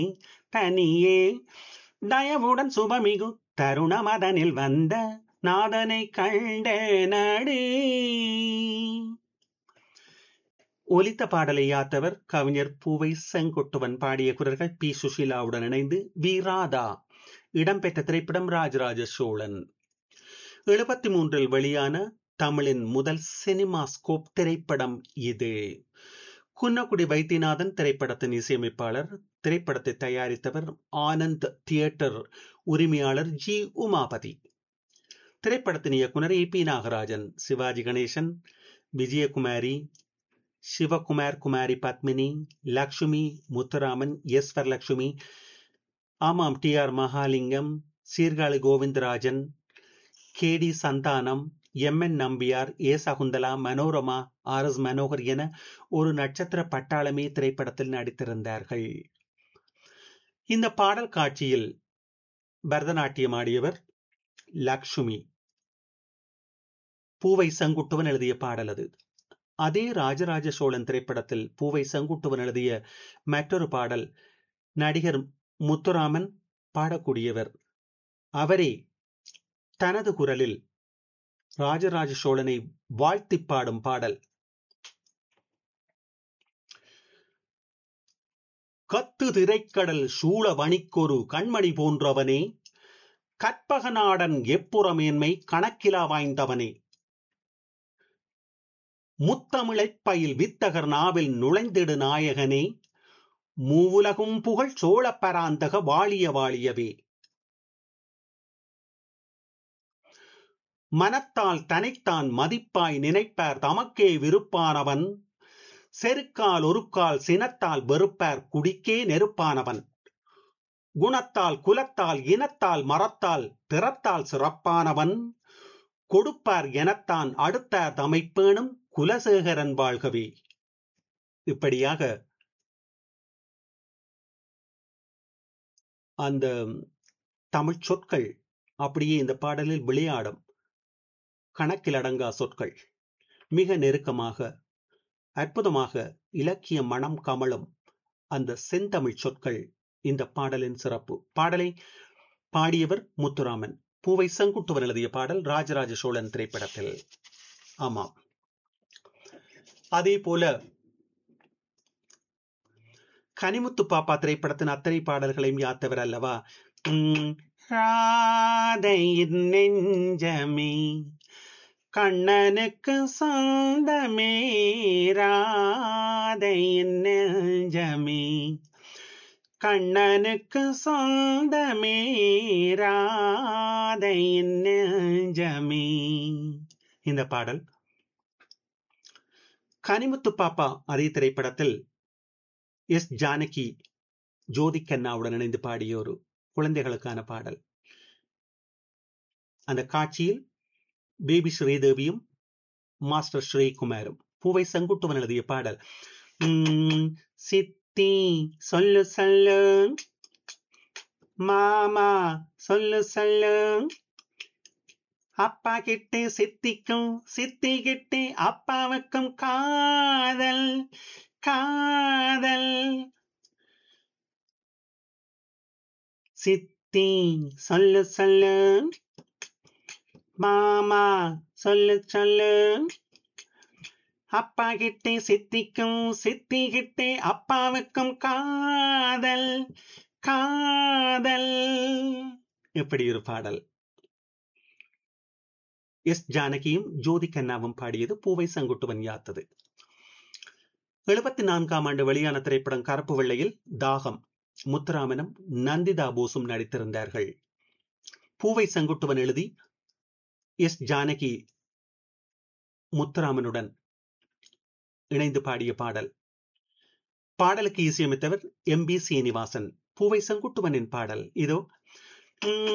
தனியே தயவுடன் சுபமிகு தருணமதனில் வந்த நாதனை கண்ட நடி ஒலித்த பாடலை யாத்தவர் கவிஞர் பூவை செங்குட்டுவன் பாடிய குரல்கள் பி சுஷீலாவுடன் இணைந்து வி ராதா இடம்பெற்ற திரைப்படம் ராஜராஜ சோழன் எழுபத்தி மூன்றில் வெளியான தமிழின் முதல் சினிமா ஸ்கோப் திரைப்படம் இது குன்னக்குடி வைத்தியநாதன் திரைப்படத்தின் இசையமைப்பாளர் திரைப்படத்தை தயாரித்தவர் ஆனந்த் தியேட்டர் உரிமையாளர் ஜி உமாபதி திரைப்படத்தின் இயக்குனர் A P Nagarajan Sivaji Ganesan Vijayakumari Sivakumar Kumari Padmini Lakshmi Muthuraman S Varalakshmi ஆமாம் T R Mahalingam Sirkazhi Govindarajan K D Santhanam M N Nambiar A Sakunthala Manorama R S Manohar என ஒரு நட்சத்திர பட்டாளமே திரைப்படத்தில் நடித்திருந்தார்கள் இந்த பாடல் காட்சியில் பரதநாட்டியம் ஆடியவர் லக்ஷ்மி பூவை செங்குட்டுவன் எழுதிய பாடல் அது அதே ராஜராஜ சோழன் திரைப்படத்தில் பூவை செங்குட்டுவன் எழுதிய மற்றொரு பாடல் நடிகர் முத்துராமன் பாடக்கூடியவர் அவரே தனது குரலில் ராஜராஜ சோழனை வாழ்த்தி பாடும் பாடல் கத்து திரைக்கடல் சூழ வணிக்கொரு கண்மணி போன்றவனே கற்பகநாடன் எப்புறமேன்மை கணக்கிலா வாய்ந்தவனே முத்தமிழைப் பயில் வித்தகர் நாவில் நுழைந்திடு நாயகனே மூவுலகும் புகழ் சோழ பராந்தக வாழிய வாழியவே மனத்தால் தனைத்தான் மதிப்பாய் நினைப்பார் தமக்கே விருப்பானவன் செருக்கால் ஒருக்கால் சினத்தால் வெறுப்பார் குடிக்கே நெருப்பானவன் குணத்தால் குலத்தால் இனத்தால் மரத்தால் திறத்தால் சிறப்பானவன் கொடுப்பார் எனத்தான் அடுத்தார் தமைப்பேனும் குலசேகரன் வாழ்கவே இப்படியாக அந்த தமிழ் சொற்கள் அப்படியே இந்த பாடலில் விளையாடும் கணக்கில் அடங்கா சொற்கள் மிக நெருக்கமாக அற்புதமாக இலக்கிய மனம் கமலும் அந்த செந்தமிழ் சொற்கள் இந்த பாடலின் சிறப்பு பாடலை பாடியவர் முத்துராமன் பூவை செங்குட்டுவன் எழுதிய பாடல் ராஜராஜ சோழன் திரைப்படத்தில் ஆமாம் அதே போல கனிமுத்து பாப்பா திரைப்படத்தின் அத்தனை பாடல்களையும் யாத்தவர் அல்லவா ராதையின் நெஞ்சமே கண்ணனுக்கு சொந்தமே ராதையின் நெஞ்சமே கண்ணனுக்கு சொந்தமே ராதையின் நெஞ்சமே இந்த பாடல் கனிமுத்து பாப்பா அதே திரைப்படத்தில் எஸ் ஜானகி ஜோதி கண்ணாவுடன் இணைந்து பாடிய ஒரு குழந்தைகளுக்கான பாடல் அந்த காட்சியில் பேபி ஸ்ரீதேவியும் மாஸ்டர் ஸ்ரீகுமாரும் பூவை செங்குட்டுவன் எழுதிய பாடல் சித்தி சொல்லு சொல்லு மாமா சொல்லு சொல்லு அப்பா கிட்டே சித்திக்கும் சித்தி கிட்டே அப்பாவுக்கும் காதல் காதல் சித்தி சொல்லு சொல்லு மாமா சொல்லு சொல்லு அப்பா கிட்டே சித்திக்கும் சித்தி கிட்டே அப்பாவுக்கும் காதல் காதல் எப்படி ஒரு பாடல் எஸ் ஜானகியும் ஜோதி கண்ணாவும் பாடியது பூவை செங்குட்டுவன் யாத்தது எழுபத்தி நான்காம் ஆண்டு வெளியான திரைப்படம் கருப்பு வெள்ளையில் தாகம் முத்துராமனும் நந்திதா போஸும் நடித்திருந்தார்கள் பூவை செங்குட்டுவன் எழுதி எஸ் ஜானகி முத்துராமனுடன் இணைந்து பாடிய பாடல் பாடலுக்கு இசையமைத்தவர் எம் பி சீனிவாசன் பூவை செங்குட்டுவனின் பாடல் இதோ